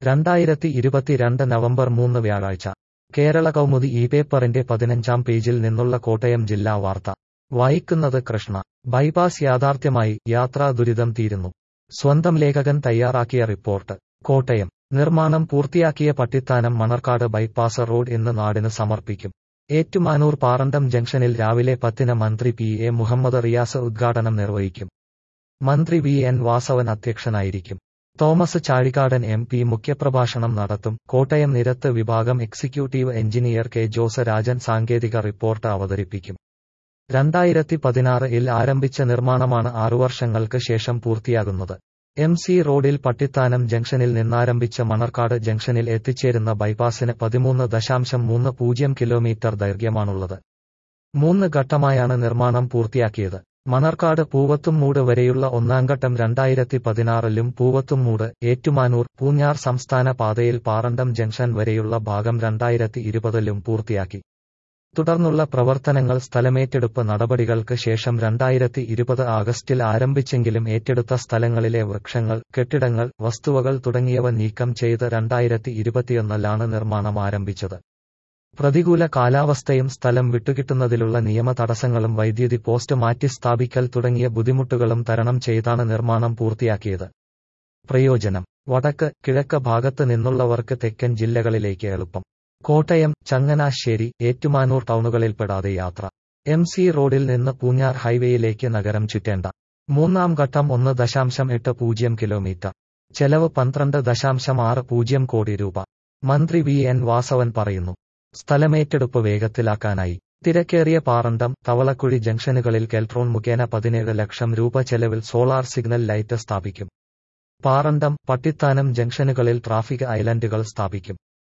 രണ്ടായിരത്തി ഇരുപത്തിരണ്ട് നവംബർ മൂന്ന് വ്യാഴാഴ്ച കേരള കൗമുദി ഈ പേപ്പറിന്റെ പതിനഞ്ചാം പേജിൽ നിന്നുള്ള കോട്ടയം ജില്ലാ വാർത്ത വായിക്കുന്നത് കൃഷ്ണ ബൈപ്പാസ് യാഥാർത്ഥ്യമായി യാത്രാ ദുരിതം തീരുന്നു സ്വന്തം ലേഖകൻ തയ്യാറാക്കിയ റിപ്പോർട്ട് കോട്ടയം നിർമ്മാണം പൂർത്തിയാക്കിയ പട്ടിത്താനം മണർക്കാട് ബൈപ്പാസ് റോഡ് ഇന്ന് നാടിന് സമർപ്പിക്കും ഏറ്റുമാനൂർ പാറണ്ടം ജംഗ്ഷനിൽ രാവിലെ പത്തിന് മന്ത്രി പി എ മുഹമ്മദ് റിയാസ് ഉദ്ഘാടനം നിർവഹിക്കും മന്ത്രി വി എൻ വാസവൻ അധ്യക്ഷനായിരിക്കും തോമസ് ചാഴികാടൻ എം പി മുഖ്യപ്രഭാഷണം നടത്തും കോട്ടയം നിരത്ത് വിഭാഗം executive engineer K Jose Rajan സാങ്കേതിക റിപ്പോർട്ട് അവതരിപ്പിക്കും രണ്ടായിരത്തി പതിനാറിൽ ആരംഭിച്ച നിർമ്മാണമാണ് ആറു വർഷങ്ങൾക്ക് ശേഷം പൂർത്തിയാകുന്നത് എം സി റോഡിൽ പട്ടിത്താനം ജംഗ്ഷനിൽ നിന്നാരംഭിച്ച മണർക്കാട് ജംഗ്ഷനിൽ എത്തിച്ചേരുന്ന ബൈപ്പാസിന് പതിമൂന്ന് ദശാംശം മൂന്ന് പൂജ്യം കിലോമീറ്റർ ദൈർഘ്യമാണുള്ളത് മൂന്ന് ഘട്ടമായാണ് നിർമ്മാണം പൂർത്തിയാക്കിയത് മണർക്കാട് പൂവത്തുംമൂട് വരെയുള്ള ഒന്നാംഘട്ടം രണ്ടായിരത്തി പതിനാറിലും പൂവത്തുംമൂട് ഏറ്റുമാനൂർ പൂഞ്ഞാർ സംസ്ഥാന പാതയിൽ പാറണ്ടം ജംഗ്ഷൻ വരെയുള്ള ഭാഗം രണ്ടായിരത്തി ഇരുപതിലും പൂർത്തിയാക്കി തുടർന്നുള്ള പ്രവർത്തനങ്ങൾ സ്ഥലമേറ്റെടുപ്പ് നടപടികൾക്ക് ശേഷം രണ്ടായിരത്തി ഇരുപത് ആഗസ്റ്റിൽ ആരംഭിച്ചെങ്കിലും ഏറ്റെടുത്ത സ്ഥലങ്ങളിലെ വൃക്ഷങ്ങൾ കെട്ടിടങ്ങൾ വസ്തുവകൾ തുടങ്ങിയവ നീക്കം ചെയ്ത് രണ്ടായിരത്തി ഇരുപത്തിയൊന്നിലാണ് നിർമ്മാണം ആരംഭിച്ചത് പ്രതികൂല കാലാവസ്ഥയും സ്ഥലം വിട്ടുകിട്ടുന്നതിലുള്ള നിയമ തടസ്സങ്ങളും വൈദ്യുതി പോസ്റ്റ് മാറ്റി സ്ഥാപിക്കൽ തുടങ്ങിയ ബുദ്ധിമുട്ടുകളും തരണം ചെയ്താണ് നിർമ്മാണം പൂർത്തിയാക്കിയത് പ്രയോജനം വടക്ക് കിഴക്ക് ഭാഗത്ത് നിന്നുള്ളവർക്ക് തെക്കൻ ജില്ലകളിലേക്ക് എളുപ്പം കോട്ടയം ചങ്ങനാശ്ശേരി ഏറ്റുമാനൂർ ടൗണുകളിൽപ്പെടാതെ യാത്ര എം സി റോഡിൽ നിന്ന് പൂഞ്ഞാർ ഹൈവേയിലേക്ക് നഗരം ചുറ്റേണ്ട മൂന്നാം ഘട്ടം ഒന്ന് ദശാംശം എട്ട് പൂജ്യം കിലോമീറ്റർ ചെലവ് പന്ത്രണ്ട് ദശാംശം ആറ് പൂജ്യം കോടി രൂപ മന്ത്രി വി എൻ വാസവൻ പറയുന്നു സ്ഥലമേറ്റെടുപ്പ് വേഗത്തിലാക്കാനായി തിരക്കേറിയ പാറണ്ടം തവളക്കുഴി ജംഗ്ഷനുകളിൽ കെൽട്രോൺ മുഖേന പതിനേഴ് ലക്ഷം രൂപ ചെലവിൽ സോളാർ സിഗ്നൽ ലൈറ്റ് സ്ഥാപിക്കും പാറണ്ടം പട്ടിത്താനം ജംഗ്ഷനുകളിൽ ട്രാഫിക് ഐലൻഡുകൾ സ്ഥാപിക്കും